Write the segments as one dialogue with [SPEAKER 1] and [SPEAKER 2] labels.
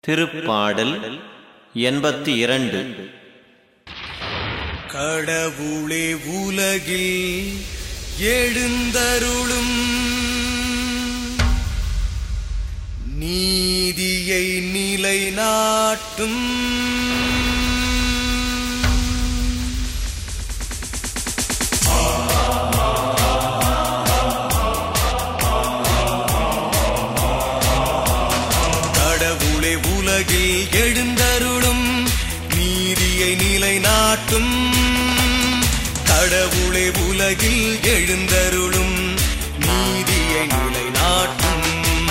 [SPEAKER 1] திருப்பாடல் எண்பத்தி இரண்டு
[SPEAKER 2] கடவுளே உலகில் எழுந்தருளும் நீதியை நிலைநாட்டும் கடவுளே உலகில் எழுந்தருளும் நீதியை நிலைநாட்டும் கடவுளே உலகில் எழுந்தருளும் நீதியை நிலைநாட்டும்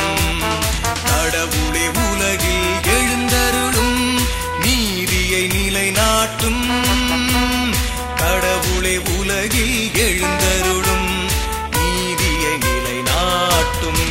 [SPEAKER 2] கடவுளே உலகில் எழுந்தருளும் நீதியை நிலைநாட்டும் கடவுளே உலகில் எழுந்தருளும் நீதியை நிலைநாட்டும்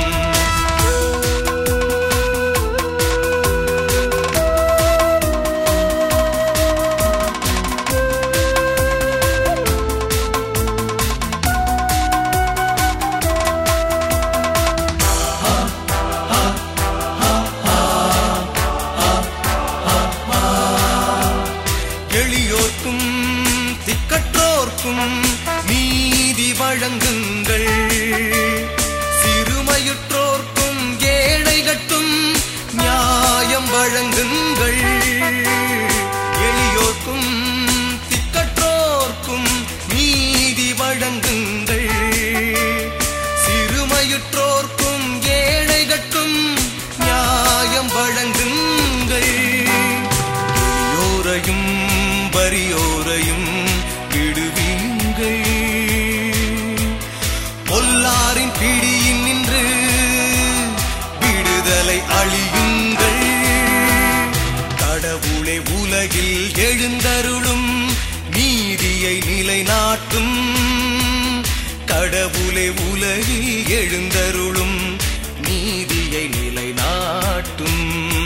[SPEAKER 2] எளியோர்க்கும் திக்கற்றோர்க்கும் நீதி வழங்குங்கள் சிறுமையுற்றோர்க்கும் ஏழைகட்டும் நியாயம் வழங்குங்கள் எளியோர்க்கும் திக்கற்றோர்க்கும் நீதி வழங்குங்கள் சிறுமையுற்றோர்க்கும் ஏழைகட்டும் நியாயம் வழங்குங்கள் எளியோரையும் வறியோரையும் விடுவீங்கள் பொல்லாரின் பிடியில் நின்று விடுதலை அழியுங்கள் கடவுளே உலகில் எழுந்தருளும் நீதியை நிலைநாட்டும் கடவுளே உலகில் எழுந்தருளும் நீதியை நிலைநாட்டும்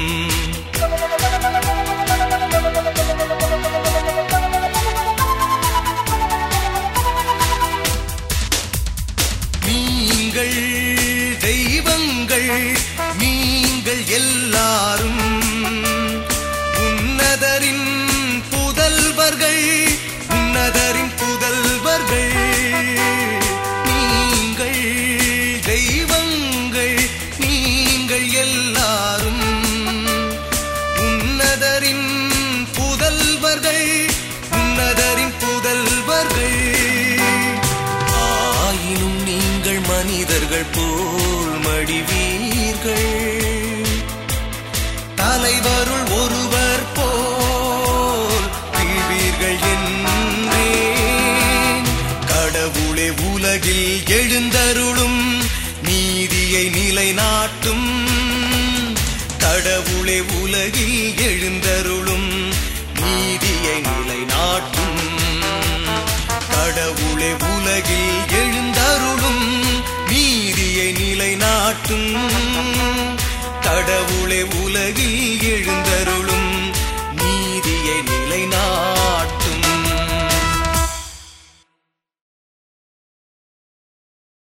[SPEAKER 2] நீங்கள் தெய்வங்கள் நீங்கள் எல்லாரும் உன்னதரின் புதல்வர்கள் உன்னதரின் புதல்வர்கள் நீங்கள் தெய்வங்கள் நீங்கள் எல்லாரும் உன்னதரின் புதல்வர்கள் உன்னதரின் புதல்வர்கள் ஆயினும் நீங்கள் மனிதர்கள் போல் மடிவீர்கள் தலைவருள் ஒருவர் போல் வீழ்வீர்கள் என்றேன் கடவுளே உலகில் எழுந்தருளும் நீதியை நிலைநாட்டும் கடவுளே உலகில் எழுந்தருளும் நீதியை நிலைநாட்டும் கடவுளே உலகில் எழுந்தருளும் நீதியை நிலைநாட்டும் கடவுளே உலகில் எழுந்தருளும் நீதியை நிலைநாட்டும்